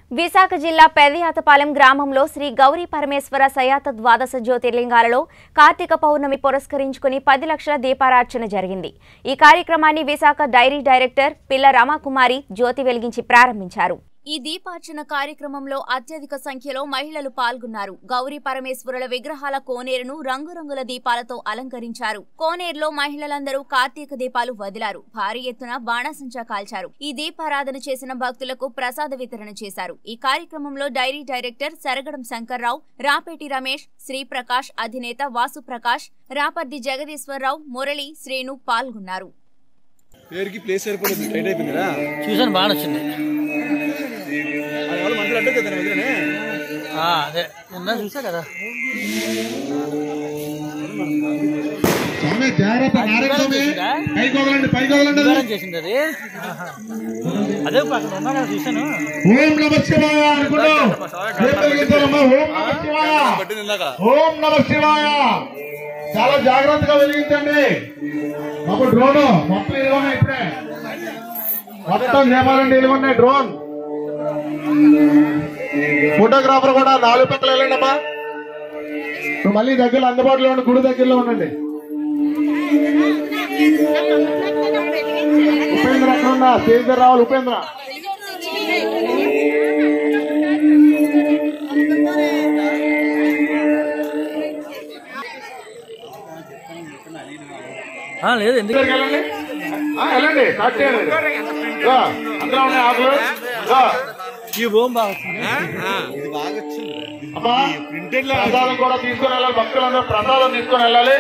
విశాఖ జిల్లా పెదయాతపాలెం గ్రామంలో శ్రీ గౌరీ పరమేశ్వర సయాత ద్వాదశ జ్యోతిర్లింగాలలో కార్తీక పౌర్ణమి పురస్కరించుకుని పది లక్షల దీపారార్చన జరిగింది ఈ కార్యక్రమాన్ని విశాఖ డైరీ డైరెక్టర్ పిల్ల రమాకుమారి జ్యోతి వెలిగించి ప్రారంభించారు ఈ దీపార్చన కార్యక్రమంలో అత్యధిక సంఖ్యలో మహిళలు పాల్గొన్నారు గౌరీ పరమేశ్వరుల విగ్రహాల కోనేరును రంగురంగుల దీపాలతో అలంకరించారు కోనేరులో మహిళలందరూ కార్తీక దీపాలు వదిలారు భారీ ఎత్తున బాణాసంచా కాల్చారు ఈ దీపారాధన చేసిన భక్తులకు ప్రసాద వితరణ చేశారు ఈ కార్యక్రమంలో డైరీ డైరెక్టర్ సరగడం శంకర్రావు రాపేటి రమేష్ శ్రీప్రకాష్ అధినేత వాసు ప్రకాష్ రాపర్ది జగదీశ్వరరావు మురళి శ్రేణు పాల్గొన్నారు పేరుకి ప్లేస్ సరిపోలేదు టైట్ అయిపోయిందిరా చూసాను బాగా నచ్చింది అది వాళ్ళు మంటలు అంటే కదా వదిలేనే ఆ, అదే నిన్న చూసా కదా స్వామి జాగ్రత్త నారాయణ స్వామి పైకి వదలండి పైకి వదలండి అది. వివరం చేసింది అది ఆహా. అదే అక్కడ ఉన్నా కదా చూసాను ఓం నమ శివాయ అనుకుంటూ దీపం వెలిగించాలమ్మా. ఓం నమ శివాయ పట్టింది ఇందాక ఓం నమ శివాయ చాలా జాగ్రత్తగా వెలిగించండి మాకు డ్రోన్ మొత్తం ఇదిగోన్నాయి ఇప్పుడే మొత్తం నియమాలండి ఇదిగోన్నాయి డ్రోన్ ఫోటోగ్రాఫర్ కూడా నాలుగు పక్కల వెళ్ళండి అమ్మా ఇప్పుడు మళ్ళీ దగ్గరలో అందుబాటులో ఉండి గుడి దగ్గరలో ఉండండి ఉపేంద్ర ఎక్కడ ఉన్నా స్టేజ్ దగ్గర రావాలి ఉపేంద్ర ఆ, లేదు ఎందుకు దగ్గరికి వెళ్ళండి ఆ, వెళ్ళండి స్టార్ట్ చేయండి ఇదిగో, అందులో ఉన్నాయి ఆకులు ఇదిగో, ఈ ఓం బాగా వచ్చింది ఇది బాగా వచ్చింది అమ్మా ప్రసాదం కూడా తీసుకొని వెళ్ళాలి భక్తులందరూ ప్రసాదం తీసుకొని వెళ్ళాలి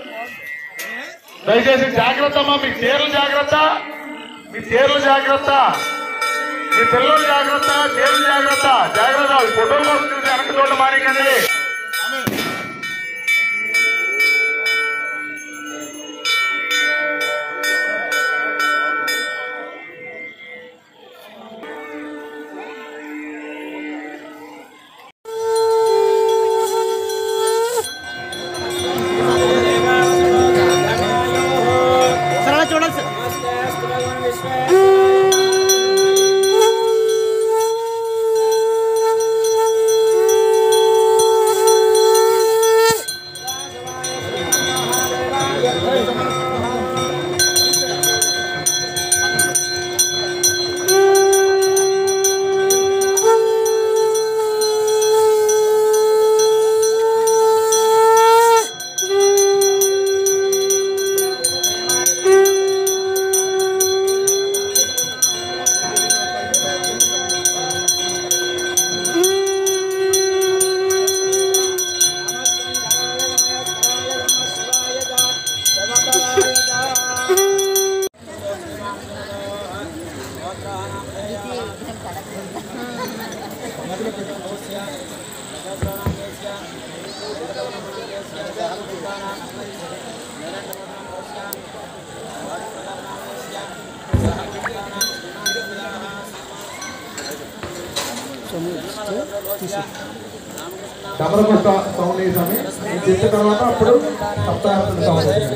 దయచేసి జాగ్రత్త అమ్మా మీ చీరలు జాగ్రత్త మీ చీరలు జాగ్రత్త మీ పిల్లలు జాగ్రత్త చీరలు జాగ్రత్త జాగ్రత్త ఫోటోలు వస్తుంది వెనక చూడ మానేకండి సార్ అలా చూడాలి సార్ డమరకొట్ట సౌండ్ వేసామి చెప్పిన తర్వాత అప్పుడు సప్తాహం సౌండ్ వేసామి.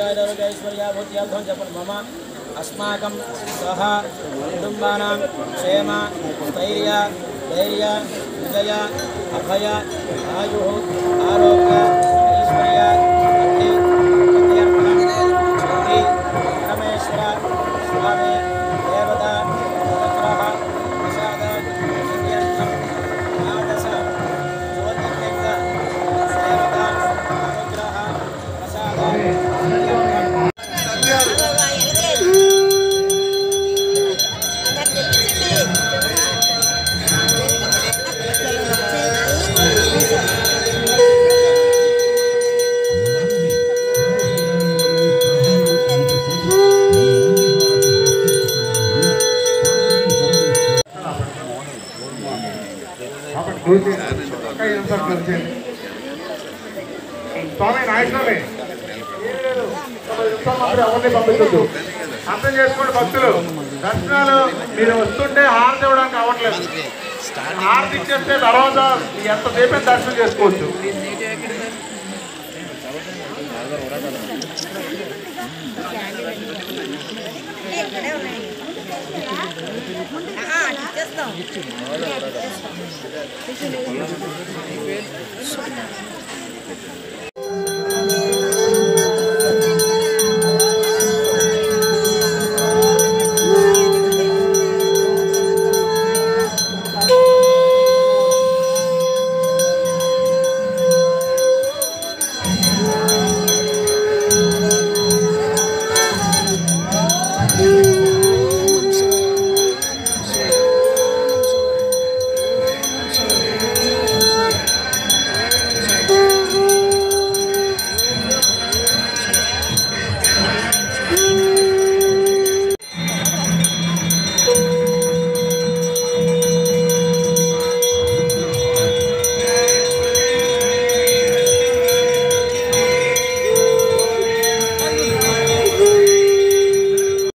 మమ అస్మాకం సహ కుటుంబానాం క్షేమ స్థైర్య ధైర్య విజయ అభయ ఆయు ఆరోగ్య ఐశ్వర్య భక్తి విద్యార్థం జ్యోతి పరమేశ్వర స్వామి దేవత అనుగ్రహ ప్రసాద సిద్ధ్యర్థం ద్వాదశ జ్యోతిర్లింగ సేవక అనుగ్రహ ప్రసాద సిద్ధ్యర్థం కాబట్టి గురించి ఒక్క ఐదు నిమిషాలు కలిసేయండి. స్వామి నాయకులే ఏం లేదు. ఒక ఐదు నిమిషాలు మాత్రం ఎవరిని పంపించొద్దు అర్థం చేసుకోండి భక్తులు దర్శనాలు మీరు వస్తుంటే హారతి ఇవ్వడానికి అవ్వట్లేదు హారతి ఇచ్చేస్తే తర్వాత ఎంతసేపు దర్శనం చేసుకోవచ్చు